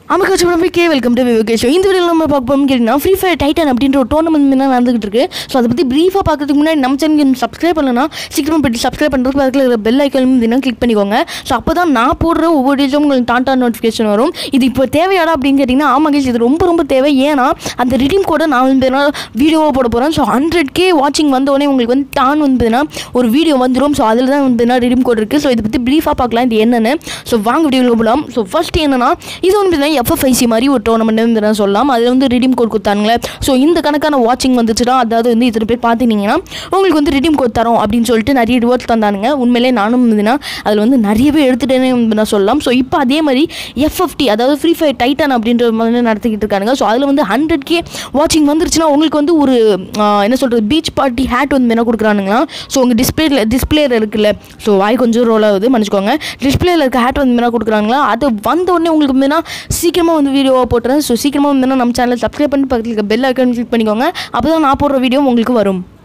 அமக்காச்சும் கே welcome to விவேகே show இந்த வீடியோவில் நம்ம பார்க்க போகிறோம் கேட்டிங்கன்னா ஃப்ரீ ஃபயர் டைட்டன் அப்படின்ற ஒரு டோர்னமெண்ட் என்ன நடந்துகிட்டு இருக்கு ஸோ அதை பற்றி ப்ரீஃபாக பார்க்கறதுக்கு முன்னாடி நம்ம சேனல் சப்ஸ்கிரைப் பண்ணலன்னா சீக்கிரமாக போய்ட்டு சப்ஸ்கிரைப் பண்ணுறதுக்கு பக்கத்தில் இருக்கிற பெல் ஐக்கன் தினம் கிளிக் பண்ணிக்கோங்க ஸோ அப்போ தான் நான் போடுற ஒவ்வொரு டேஸும் உங்களுக்கு டாட்டா நோட்டிஃபிகேஷன் வரும் இது இப்போ தேவையாடா அப்படின்னு கேட்டிங்கன்னா ஆமாம் கேஸ் இது ரொம்ப ரொம்ப தேவை ஏன்னா அந்த ரிடீம் கோடை நான் வந்து வீடியோவாக போட போகிறேன் ஸோ ஹண்ட்ரட் கே வாட்சிங் வந்தோடனே உங்களுக்கு வந்து டான் வந்து ஒரு வீடியோ வந்துடும் ஸோ அதில் தான் வந்து ரிடீம் கோட் இருக்குது ஸோ இதை பற்றி ப்ரீஃபாக பார்க்கலாம் இது என்னென்னு ஸோ வாங்க வீடியோவில் போகலாம் ஸோ ஃபர்ஸ்ட் என்னன்னா இது வந்து பார்த்தீங்கன்னா எஃப்எஃப்ஐசி மாதிரி ஒரு டோர்னமெண்ட் வந்து நான் சொல்லலாம் அதில் வந்து ரிடீம் கோட் கொடுத்தாங்களே ஸோ இந்த கணக்கான வாட்சிங் வந்துச்சுன்னா அதாவது வந்து இத்தனை பேர் பார்த்துட்டீங்கன்னா உங்களுக்கு வந்து ரிடீம் கோட் தரோம் அப்படின்னு சொல்லிட்டு நிறைய ரிவார்ட்ஸ் தந்தானுங்க உண்மையிலே நானும் இருந்ததுன்னா அதில் வந்து நிறையவே எடுத்துட்டேனே வந்து நான் சொல்லலாம் ஸோ இப்போ அதே மாதிரி எஃப்எஃப்டி அதாவது ஃப்ரீ ஃபயர் டைட்டன் அப்படின்ற மாதிரி நடத்திக்கிட்டு இருக்காங்க ஸோ அதில் வந்து ஹண்ட்ரட் கே வாட்சிங் வந்துருச்சுன்னா உங்களுக்கு வந்து ஒரு ஆஹ், என்ன சொல்கிறது பீச் பார்ட்டி ஹேட் வந்து என்ன கொடுக்குறானுங்களா ஸோ உங்கள் டிஸ்பிளேல டிஸ்பிளேல இருக்குல்ல ஸோ வாய் கொஞ்சம் ரோல் ஆகுது மன்னிச்சுக்கோங்க டிஸ்பிளேல இருக்க ஹேட் வந்து என்ன கொடுக்குறாங்களா அது வந்த உடனே உங்களுக்கு வந்து சீக்கிரமாக வந்து வீடியோவாக போட்டுறேன் ஸோ சீக்கிரமாக வந்து நம்ம சேனலை சப்ஸ்கிரைப் பண்ணி பக்கத்தில் இருக்க பெல் ஐக்கன் கிளிக் பண்ணிக்கோங்க அப்போ தான் நான் போடுற வீடியோ உங்களுக்கு வரும்